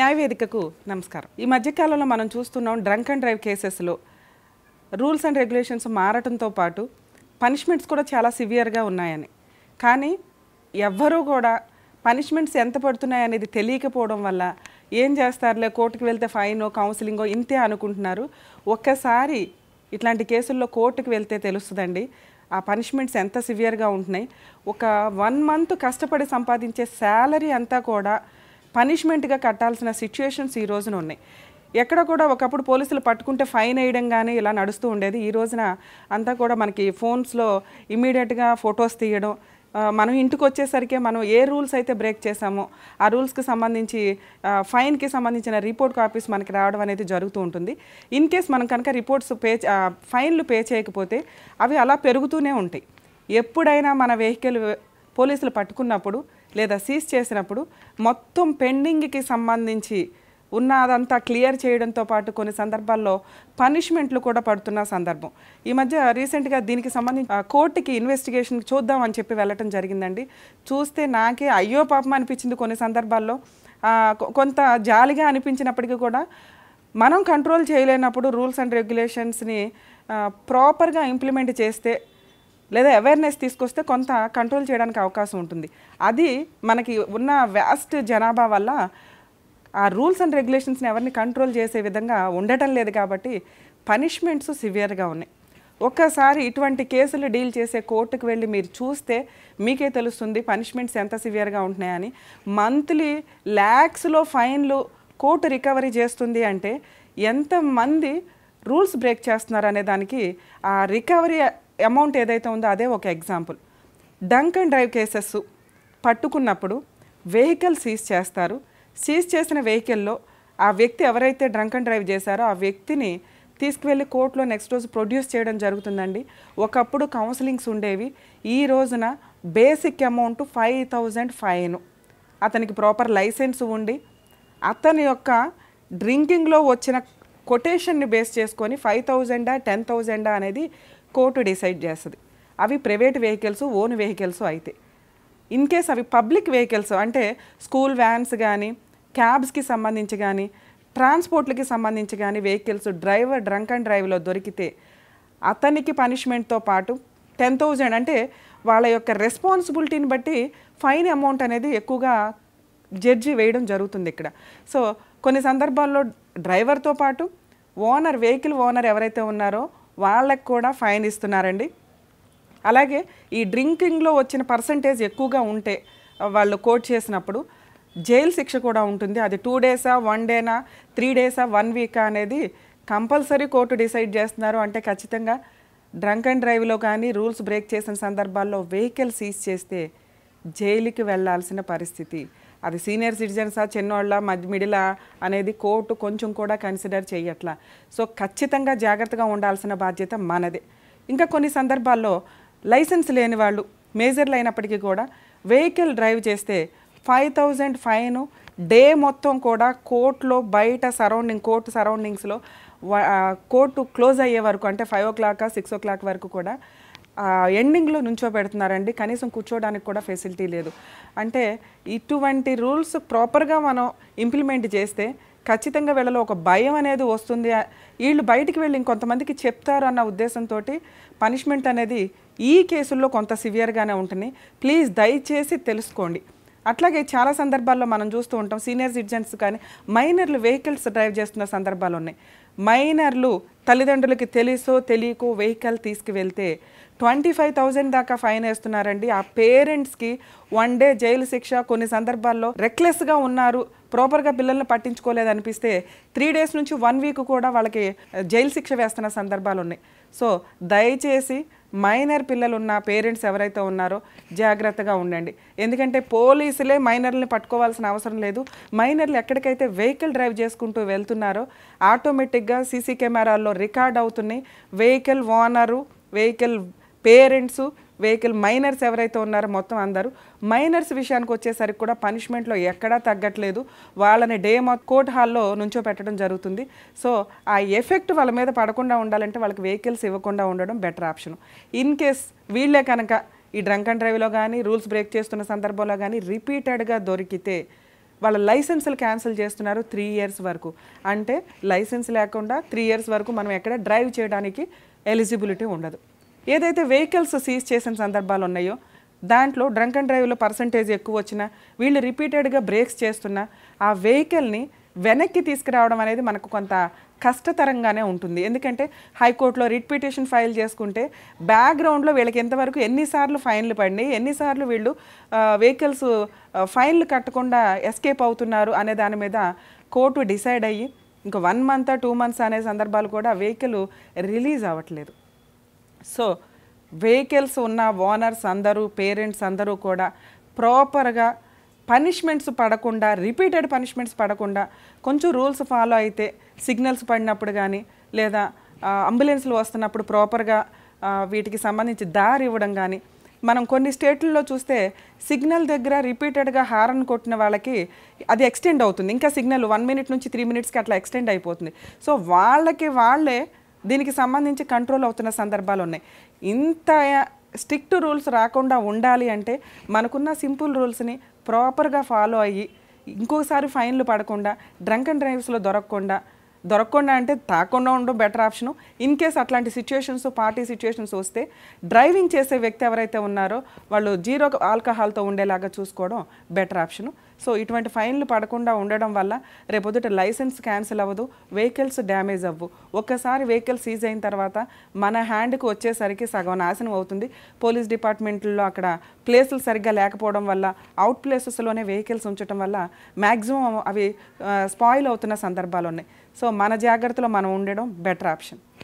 న్యాయవేదికకు నమస్కారం ఈ మధ్యకాలంలో మనం చూస్తున్నాం డ్రంక్ అండ్ డ్రైవ్ కేసెస్లో రూల్స్ అండ్ రెగ్యులేషన్స్ మారటంతో పాటు పనిష్మెంట్స్ కూడా చాలా సివియర్గా ఉన్నాయని కానీ ఎవ్వరూ కూడా పనిష్మెంట్స్ ఎంత పడుతున్నాయి అనేది తెలియకపోవడం వల్ల ఏం చేస్తారులే కోర్టుకు వెళ్తే ఫైనో కౌన్సిలింగో ఇంతే అనుకుంటున్నారు ఒక్కసారి ఇట్లాంటి కేసుల్లో కోర్టుకు వెళ్తే తెలుస్తుందండి ఆ పనిష్మెంట్స్ ఎంత సివియర్గా ఉంటున్నాయి ఒక వన్ మంత్ కష్టపడి సంపాదించే శాలరీ అంతా కూడా పనిష్మెంట్గా కట్టాల్సిన సిచ్యుయేషన్స్ ఈ రోజున ఉన్నాయి ఎక్కడ కూడా ఒకప్పుడు పోలీసులు పట్టుకుంటే ఫైన్ వేయడం కానీ ఇలా నడుస్తూ ఉండేది ఈ రోజున అంతా కూడా మనకి ఫోన్స్లో ఇమీడియట్గా ఫొటోస్ తీయడం ఆ, మనం ఇంటికి వచ్చేసరికి మనం ఏ రూల్స్ అయితే బ్రేక్ చేసామో ఆ రూల్స్కి సంబంధించి ఆ, ఫైన్కి సంబంధించిన రిపోర్ట్ కాపీస్ మనకి రావడం అనేది జరుగుతూ ఉంటుంది ఇన్ కేస్ మనం కనుక రిపోర్ట్స్ పే చే- ఆ, ఫైన్లు పే చేయకపోతే అవి అలా పెరుగుతూనే ఉంటాయి ఎప్పుడైనా మన వెహికల్ పోలీసులు పట్టుకున్నప్పుడు లేదా సీజ్ చేసినప్పుడు మొత్తం పెండింగ్కి సంబంధించి ఉన్నదంతా క్లియర్ చేయడంతో పాటు కొన్ని సందర్భాల్లో పనిష్మెంట్లు కూడా పడుతున్న సందర్భం ఈ మధ్య రీసెంట్గా దీనికి సంబంధించి ఆ, కోర్టుకి ఇన్వెస్టిగేషన్ చూద్దాం అని చెప్పి వెళ్ళటం జరిగిందండి చూస్తే నాకే అయ్యో పాపం అనిపించింది కొన్ని సందర్భాల్లో ఆ, కొ- కొంత జాలిగా అనిపించినప్పటికీ కూడా మనం కంట్రోల్ చేయలేనప్పుడు రూల్స్ అండ్ రెగ్యులేషన్స్ని ప్రాపర్గా ఇంప్లిమెంట్ చేస్తే లేదా అవేర్నెస్ తీసుకొస్తే కొంత కంట్రోల్ చేయడానికి అవకాశం ఉంటుంది అది మనకి ఉన్న వ్యాస్ట్ జనాభా వల్ల ఆ రూల్స్ అండ్ రెగ్యులేషన్స్ని ఎవరిని కంట్రోల్ చేసే విధంగా ఉండటం లేదు కాబట్టి పనిష్మెంట్స్ సివియర్గా ఉన్నాయి ఒక్కసారి ఇటువంటి కేసులు డీల్ చేసే కోర్టుకు వెళ్ళి మీరు చూస్తే మీకే తెలుస్తుంది పనిష్మెంట్స్ ఎంత సివియర్గా ఉంటున్నాయని మంత్లీ ల్యాక్స్లో ఫైన్లు కోర్టు రికవరీ చేస్తుంది అంటే ఎంతమంది రూల్స్ బ్రేక్ చేస్తున్నారు అనే దానికి ఆ రికవరీ అమౌంట్ ఏదైతే ఉందో అదే ఒక example drunk and drive cases పట్టుకున్నప్పుడు వెహికల్ సీజ్ చేస్తారు సీజ్ చేసిన వెహికల్లో ఆ వ్యక్తి ఎవరైతే డ్రంక్ అండ్ డ్రైవ్ చేశారో ఆ వ్యక్తిని తీసుకువెళ్ళి కోర్టులో నెక్స్ట్ రోజు ప్రొడ్యూస్ చేయడం జరుగుతుందండి ఒకప్పుడు కౌన్సిలింగ్స్ ఉండేవి ఈ రోజున basic amount five thousand fine అతనికి ప్రాపర్ లైసెన్స్ ఉండి అతని యొక్క డ్రింకింగ్లో వచ్చిన కొటేషన్ని బేస్ చేసుకొని ఫైవ్ థౌజండా టెన్ థౌజండా అనేది కోర్టు డిసైడ్ చేస్తుంది అవి ప్రైవేట్ వెహికల్స్ ఓన్ వెహికల్స్ అయితే ఇన్ కేస్ అవి పబ్లిక్ వెహికల్స్ అంటే స్కూల్ వ్యాన్స్ కానీ క్యాబ్స్కి సంబంధించి కానీ ట్రాన్స్పోర్ట్లకి సంబంధించి కానీ వెహికల్స్ డ్రైవర్ డ్రంక్ అండ్ డ్రైవ్లో దొరికితే అతనికి పనిష్మెంట్తో పాటు టెన్ థౌజండ్ అంటే వాళ్ళ యొక్క రెస్పాన్సిబిలిటీని బట్టి ఫైన్ అమౌంట్ అనేది ఎక్కువగా జడ్జి వేయడం జరుగుతుంది ఇక్కడ సో కొన్ని సందర్భాల్లో డ్రైవర్తో పాటు ఓనర్ వెహికల్ ఓనర్ ఎవరైతే ఉన్నారో వాళ్ళకి కూడా ఫైన్ ఇస్తున్నారండి అలాగే ఈ డ్రింకింగ్లో వచ్చిన పర్సంటేజ్ ఎక్కువగా ఉంటే వాళ్ళు కోట్ చేసినప్పుడు జైలు శిక్ష కూడా ఉంటుంది అది టూ డేసా వన్ డేనా త్రీ డేసా వన్ వీకా అనేది కంపల్సరీ కోర్టు డిసైడ్ చేస్తున్నారు అంటే ఖచ్చితంగా డ్రంక్ అండ్ డ్రైవ్లో కానీ రూల్స్ బ్రేక్ చేసిన సందర్భాల్లో వెహికల్ సీజ్ చేస్తే జైలుకి వెళ్ళాల్సిన పరిస్థితి అది సీనియర్ సిటిజన్సా చిన్నోళ్ళ మధ్య మిడిలా అనేది కోర్టు కొంచెం కూడా కన్సిడర్ చేయట్లా సో ఖచ్చితంగా జాగ్రత్తగా ఉండాల్సిన బాధ్యత మనదే ఇంకా కొన్ని సందర్భాల్లో లైసెన్స్ లేని వాళ్ళు మేజర్లు అయినప్పటికీ కూడా వెహికల్ డ్రైవ్ చేస్తే ఫైవ్ థౌజండ్ ఫైన్ డే మొత్తం కూడా కోర్టులో బయట సరౌండింగ్ కోర్టు సరౌండింగ్స్లో కోర్టు క్లోజ్ అయ్యే వరకు అంటే five o'clock six o'clock వరకు కూడా ఎండింగ్లో నుంచో పెడుతున్నారండి కనీసం కూర్చోవడానికి కూడా ఫెసిలిటీ లేదు అంటే ఇటువంటి రూల్స్ ప్రాపర్గా మనం ఇంప్లిమెంట్ చేస్తే ఖచ్చితంగా వీళ్ళలో ఒక భయం అనేది వస్తుంది వీళ్ళు బయటికి వెళ్ళి ఇంకొంతమందికి చెప్తారు అన్న ఉద్దేశంతో పనిష్మెంట్ అనేది ఈ కేసుల్లో కొంత సివియర్గానే ఉంటుంది ప్లీజ్ దయచేసి తెలుసుకోండి అట్లాగే చాలా సందర్భాల్లో మనం చూస్తూ ఉంటాం సీనియర్ సిటిజన్స్ కానీ మైనర్లు వెహికల్స్ డ్రైవ్ చేస్తున్న సందర్భాలు ఉన్నాయి మైనర్లు తల్లిదండ్రులకి తెలుసో తెలియకో వెహికల్ తీసుకువెళ్తే ట్వంటీ ఫైవ్ థౌజండ్ దాకా ఫైన్ వేస్తున్నారండి ఆ పేరెంట్స్కి వన్ డే జైలు శిక్ష కొన్ని సందర్భాల్లో రెక్లెస్గా ఉన్నారు ప్రాపర్గా పిల్లల్ని పట్టించుకోలేదు అనిపిస్తే త్రీ డేస్ నుంచి వన్ వీక్ కూడా వాళ్ళకి జైలు శిక్ష వేస్తున్న సందర్భాలు ఉన్నాయి సో దయచేసి మైనర్ పిల్లలు ఉన్న పేరెంట్స్ ఎవరైతే ఉన్నారో జాగ్రత్తగా ఉండండి ఎందుకంటే పోలీసులే మైనర్ని పట్టుకోవాల్సిన అవసరం లేదు మైనర్లు ఎక్కడికైతే వెహికల్ డ్రైవ్ చేసుకుంటూ వెళ్తున్నారో ఆటోమేటిక్గా సీసీ కెమెరాల్లో రికార్డ్ అవుతున్నాయి vehicle owner vehicle parents vehicle minors ఎవరైతే ఉన్నారో మొత్తం అందరూ మైనర్స్ విషయానికి వచ్చేసరికి కూడా పనిష్మెంట్లో ఎక్కడా తగ్గట్లేదు వాళ్ళని డే మొత్తం కోర్ట్ హాల్లో నుంచో పెట్టడం జరుగుతుంది సో ఆ ఎఫెక్ట్ వాళ్ళ మీద పడకుండా ఉండాలంటే వాళ్ళకి వెహికల్స్ ఇవ్వకుండా ఉండడం బెటర్ ఆప్షన్ ఇన్ కేస్ వీళ్ళే కనుక ఈ డ్రంక్ అండ్ డ్రైవ్లో కానీ రూల్స్ బ్రేక్ చేస్తున్న సందర్భంలో కానీ రిపీటెడ్గా దొరికితే వాళ్ళ లైసెన్సులు క్యాన్సిల్ చేస్తున్నారు త్రీ ఇయర్స్ వరకు అంటే లైసెన్స్ లేకుండా త్రీ ఇయర్స్ వరకు మనం ఎక్కడ డ్రైవ్ చేయడానికి ఎలిజిబిలిటీ ఉండదు ఏదైతే వెహికల్స్ సీజ్ చేసిన సందర్భాలు ఉన్నాయో దాంట్లో డ్రంక్ అండ్ డ్రైవ్లో పర్సంటేజ్ ఎక్కువ వచ్చినా వీళ్ళు రిపీటెడ్గా బ్రేక్స్ చేస్తున్నా ఆ వెహికల్ని వెనక్కి తీసుకురావడం అనేది మనకు కొంత కష్టతరంగానే ఉంటుంది ఎందుకంటే హైకోర్టులో రిట్ పిటిషన్ ఫైల్ చేసుకుంటే బ్యాక్గ్రౌండ్లో వీళ్ళకి ఎంతవరకు ఎన్నిసార్లు ఫైన్లు పడినాయి ఎన్నిసార్లు వీళ్ళు వెహికల్స్ ఫైన్లు కట్టకుండా ఎస్కేప్ అవుతున్నారు అనే దాని మీద కోర్టు డిసైడ్ అయ్యి ఇంకా వన్ మంత్ టూ మంత్స్ అనే సందర్భాలు కూడా వెహికల్ రిలీజ్ అవ్వట్లేదు సో వెహికల్స్ ఉన్న ఓనర్స్ అందరూ పేరెంట్స్ అందరూ కూడా ప్రాపర్గా పనిష్మెంట్స్ పడకుండా రిపీటెడ్ పనిష్మెంట్స్ పడకుండా కొంచెం రూల్స్ ఫాలో అయితే సిగ్నల్స్ పడినప్పుడు కానీ లేదా అంబులెన్స్లు వస్తున్నప్పుడు ప్రాపర్గా వీటికి సంబంధించి దారి ఇవ్వడం కానీ మనం కొన్ని స్టేట్లలో చూస్తే సిగ్నల్ దగ్గర రిపీటెడ్గా హారన్ కొట్టిన వాళ్ళకి అది ఎక్స్టెండ్ అవుతుంది ఇంకా సిగ్నల్ వన్ మినిట్ నుంచి త్రీ మినిట్స్కి అట్లా ఎక్స్టెండ్ అయిపోతుంది సో వాళ్ళకి వాళ్ళే దీనికి సంబంధించి కంట్రోల్ అవుతున్న సందర్భాలు ఉన్నాయి ఇంత స్ట్రిక్ట్ రూల్స్ రాకుండా ఉండాలి అంటే మనకున్న సింపుల్ రూల్స్ని ప్రాపర్గా ఫాలో అయ్యి ఇంకోసారి ఫైన్లు పడకుండా డ్రంక్ అండ్ డ్రైవ్స్లో దొరకకుండా దొరకకుండా అంటే తాకుండా ఉండడం బెటర్ ఆప్షను ఇన్ కేస్ అట్లాంటి సిచ్యుయేషన్స్ పార్టీ సిచ్యుయేషన్స్ వస్తే డ్రైవింగ్ చేసే వ్యక్తి ఎవరైతే ఉన్నారో వాళ్ళు జీరో ఆల్కహాల్తో ఉండేలాగా చూసుకోవడం బెటర్ ఆప్షను సో ఇటువంటి ఫైన్లు పడకుండా ఉండడం వల్ల రేపొద్దుట లైసెన్స్ క్యాన్సిల్ అవ్వదు వెహికల్స్ డ్యామేజ్ అవ్వు ఒక్కసారి వెహికల్ సీజ్ అయిన తర్వాత మన హ్యాండ్కి వచ్చేసరికి సగం నాశనం అవుతుంది పోలీస్ డిపార్ట్మెంట్లో అక్కడ ప్లేసులు సరిగ్గా లేకపోవడం వల్ల అవుట్ ప్లేసెస్లోనే వెహికల్స్ ఉంచడం వల్ల మ్యాక్సిమం అవి స్పాయిల్ అవుతున్న సందర్భాలు ఉన్నాయి సో మన జాగ్రత్తలో మనం ఉండడం బెటర్ ఆప్షన్